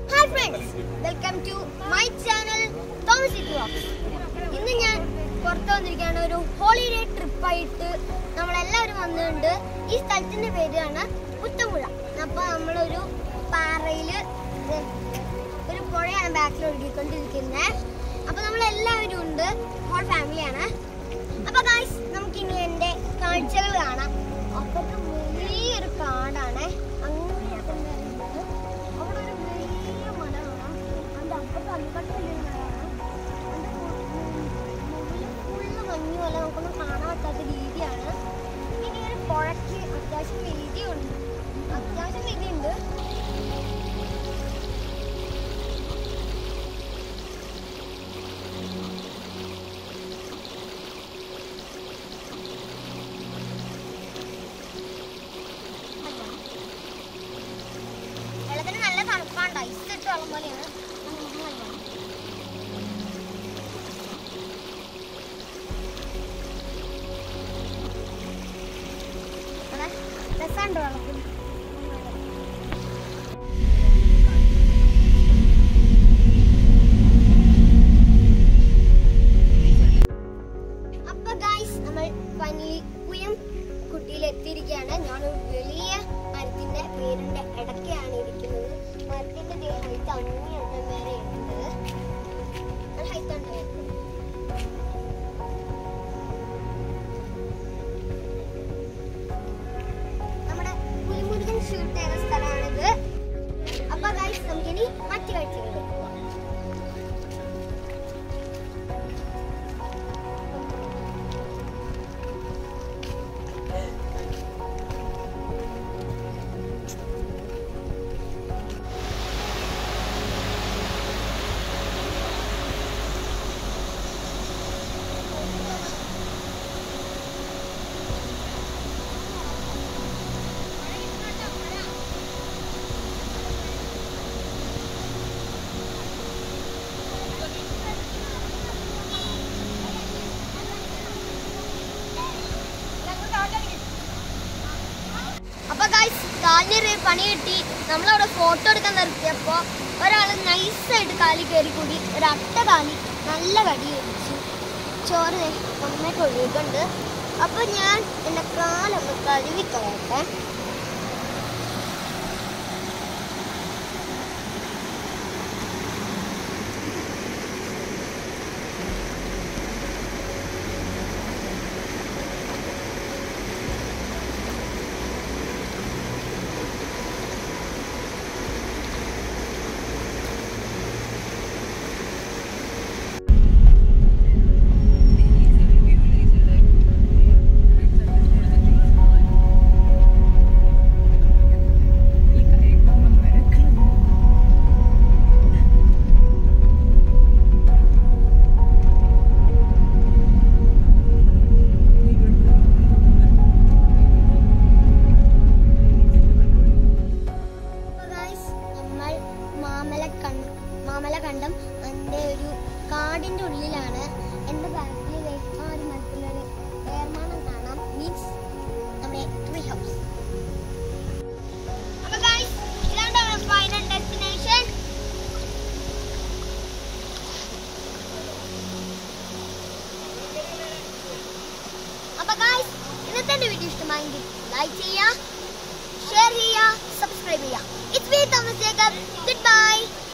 Hi friends welcome to my channel Thomas city vlogs ഇന്ന് ഞാൻ പുറത്തു വന്നിരിക്കുകയാണ് ഒരു ഹോളിഡേ ട്രിപ്പായിട്ട് നമ്മളെല്ലാവരും വന്നിട്ടുണ്ട് ഈ സ്ഥലത്തിന്റെ പേരാണ് പുത്തമ്പുഴ അപ്പോൾ നമ്മളൊരു പാറയിൽ ഒരു പുഴയാണ് ബാക്കിൽ ഒഴുകിക്കൊണ്ടിരിക്കുന്നത് അപ്പോൾ നമ്മളെല്ലാവരും ഉണ്ട് ഹോൾ ഫാമിലിയാണ് അപ്പോൾ ഗായ്സ് നമുക്കിനി എൻ്റെ കാഴ്ചകൾ കാണാം അപ്പുറത്ത് വലിയൊരു കാടാണ് അങ്ങനെയൊക്കെ ഉണ്ടായിരുന്നത് അവിടെ ഒരു വലിയ മല കാണാം അതിൻ്റെ അപ്പുറത്ത് അടിക്കട്ട് വലിയൊരു മല കാണാം അതിൻ്റെ മുകളിൽ ഫുള്ള് മഞ്ഞ് പോലെ നമുക്കൊന്നും കാണാൻ പറ്റാത്ത രീതിയാണ് പിന്നെ ഈ ഒരു പുഴയ്ക്ക് അത്യാവശ്യം വീതിയുണ്ട് അത്യാവശ്യം വീതിയുണ്ട് വെള്ളത്തിന് നല്ല തണുപ്പാണ്ട് ഐസ് ഇട്ട് വെള്ളം പോലെയാണ് നമുക്ക് നല്ലതാണ്. ഇവിടെ രസമുണ്ട് വെള്ളത്തിന് അപ്പൊ ഗൈസ് നമ്മൾ പനിക്കുയം കുട്ടിയിൽ എത്തിയിരിക്കുകയാണ് ഞാൻ ഒരു വലിയ മരത്തിന്റെ പേരിന്റെ ഇടയ്ക്കാണ് ഇരിക്കുന്നത് മരത്തിന്റെ ദേ ഹൈറ്റ് അങ്ങനെയാണ് വരെ ഉണ്ട് നല്ല ഹൈറ്റ് ഉണ്ട് നമ്മുടെ പുലിമുരുകൻ ഷൂട്ട് ചെയ്ത സ്ഥലമാണിത് അപ്പൊ ഗൈസ് നമുക്കിനി മറ്റു കാഴ്ചകളിലേക്ക് പോവാം അപ്പൊ ഗൈസ് കാലിനൊരു പണി കിട്ടി നമ്മളവിടെ ഫോട്ടോ എടുക്കാൻ നിർത്തിയപ്പോ ഒരാൾ നൈസായിട്ട് കാലി കയറി കൂടി ഒരു അട്ട കാലി നല്ല കടി കഴിച്ചു ചോറ് ദേ നന്നായിട്ട് ഒഴുകുന്നുണ്ട് അപ്പൊ ഞാൻ എന്റെ കാലൊന്ന് കഴുകി കളയട്ടെ അപ്പൊ guys, നമ്മൾ മാമലക്കൺ മാമലകണ്ടം അതിന്റെ ഒരു കാടിന്റെ ഉള്ളിലാണ് എന്റെ ബാക്കിൽ ആ ഒരു മരത്തിലൊരു ഏർമാനം കാണാം മീൻസ് നമ്മുടെ ട്രീ ഹൗസ് അപ്പൊ guys, ഇതാണ് നമ്മുടെ ഫൈനൽ ഡെസ്റ്റിനേഷൻ അപ്പൊ ഗായ്സ് ഇന്നത്തെ എന്റെ വീഡിയോ ഇഷ്ടമായെങ്കിൽ ലൈക്ക് ചെയ്യുക ഷെയർ ചെയ്യുക സബ്സ്ക്രൈബ് ചെയ്യുക it's me Thomas Jacob good by